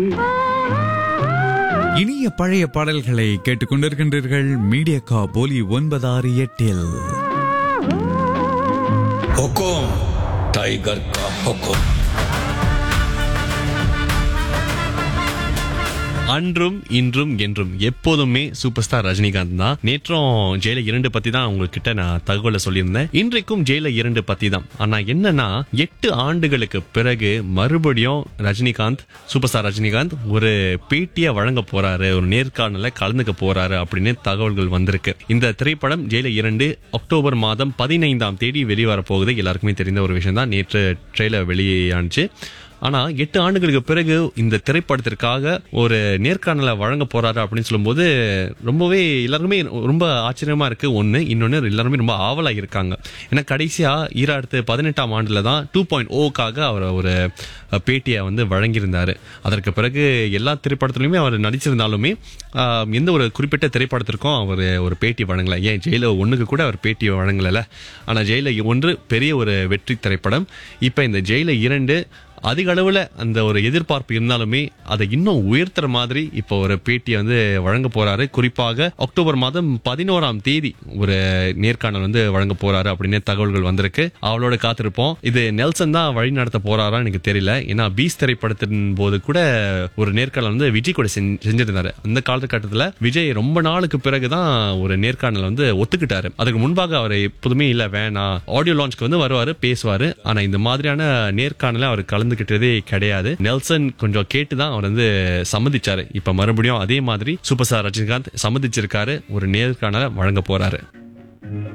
இனிய பழைய பாடல்களை கேட்டுக்கொண்டிருக்கின்றீர்கள் மீடியா கா போலி ஒன்பதாறு எட்டில் हुकुम टाइगर का हुकुम அன்றும் இன்றும் என்றும் எப்போதுமே சூப்பர் ஸ்டார் ரஜினிகாந்த் தான் நேற்றும் ஜெயில இரண்டு பத்தி தான் உங்ககிட்ட நான் தகவலை சொல்லியிருந்தேன் இன்றைக்கும் ஜெயில இரண்டு பத்தி தான் ஆனா என்னன்னா எட்டு ஆண்டுகளுக்கு பிறகு மறுபடியும் ரஜினிகாந்த் சூப்பர் ஸ்டார் ரஜினிகாந்த் ஒரு பேட்டியை வழங்க போறாரு ஒரு நேர்காணல கலந்துக்க போறாரு அப்படின்னு தகவல்கள் வந்திருக்கு இந்த திரைப்படம் ஜெயில இரண்டு அக்டோபர் மாதம் பதினைந்தாம் தேதி வெளிவர போகுது எல்லாருக்குமே தெரிந்த ஒரு விஷயம் தான் நேற்று ட்ரெய்லர் வெளியானுச்சு ஆனா எட்டு ஆண்டுகளுக்கு பிறகு இந்த திரைப்படத்திற்காக ஒரு நேர்காணலை வழங்க போறாரு அப்படின்னு சொல்லும்போது ரொம்பவே எல்லாருமே ரொம்ப ஆச்சரியமா இருக்கு ஒண்ணு இன்னொன்னு எல்லாருமே ரொம்ப ஆவலா இருக்காங்க ஏன்னா கடைசியா ஈராயிரத்து பதினெட்டாம் ஆண்டுல தான் டூ பாயிண்ட் ஓக்காக அவர் ஒரு பேட்டியை வந்து வழங்கியிருந்தாரு அதற்கு பிறகு எல்லா திரைப்படத்துலையுமே அவர் நடிச்சிருந்தாலுமே ஆஹ், எந்த ஒரு குறிப்பிட்ட திரைப்படத்திற்கும் அவர் ஒரு பேட்டி வழங்கல ஏன் ஜெயில ஒண்ணுக்கு கூட அவர் பேட்டி வழங்கல ஆனா ஜெயில ஒன்று பெரிய ஒரு வெற்றி திரைப்படம் இப்ப இந்த ஜெயில இரண்டு அதிக அளவுல அந்த ஒரு எதிர்பார்ப்பு இருந்தாலுமே அதை இன்னும் உயர்த்துற மாதிரி இப்போ ஒரு பேட்டியை வந்து வழங்க போறாரு குறிப்பாக அக்டோபர் மாதம் பதினோராம் தேதி ஒரு நேர்காணல் வந்து வழங்க போறாரு அப்படின்னு தகவல்கள் வந்திருக்கு அவளோட காத்திருப்போம் இது நெல்சன் தான் வழி நடத்த போறாரா எனக்கு தெரியல ஏன்னா பீஸ் திரைப்படத்தின் போது கூட ஒரு நேர்காணல் வந்து விஜய் கூட செஞ்சு- செஞ்சிருந்தாரு அந்த காலகட்டத்துல விஜய் ரொம்ப நாளுக்கு பிறகுதான் ஒரு நேர்காணல் வந்து ஒத்துக்கிட்டாரு அதுக்கு முன்பாக அவர் எப்போதுமே இல்ல வேணாம் ஆடியோ லான்ச்க்கு வந்து வருவாரு பேசுவாரு ஆனா இந்த மாதிரியான நேர்காணல அவர் கலந்துகிட்டதே கிடையாது நெல்சன் கொஞ்சம் கேட்டுதான் அவர் வந்து சம்மதிச்சாரு இப்ப மறுபடியும் அதே மாதிரி சூப்பர் ஸ்டார் ரஜினிகாந்த் சம்மதிச்சிருக்காரு ஒரு நேர்காணலை வழங்க போறாரு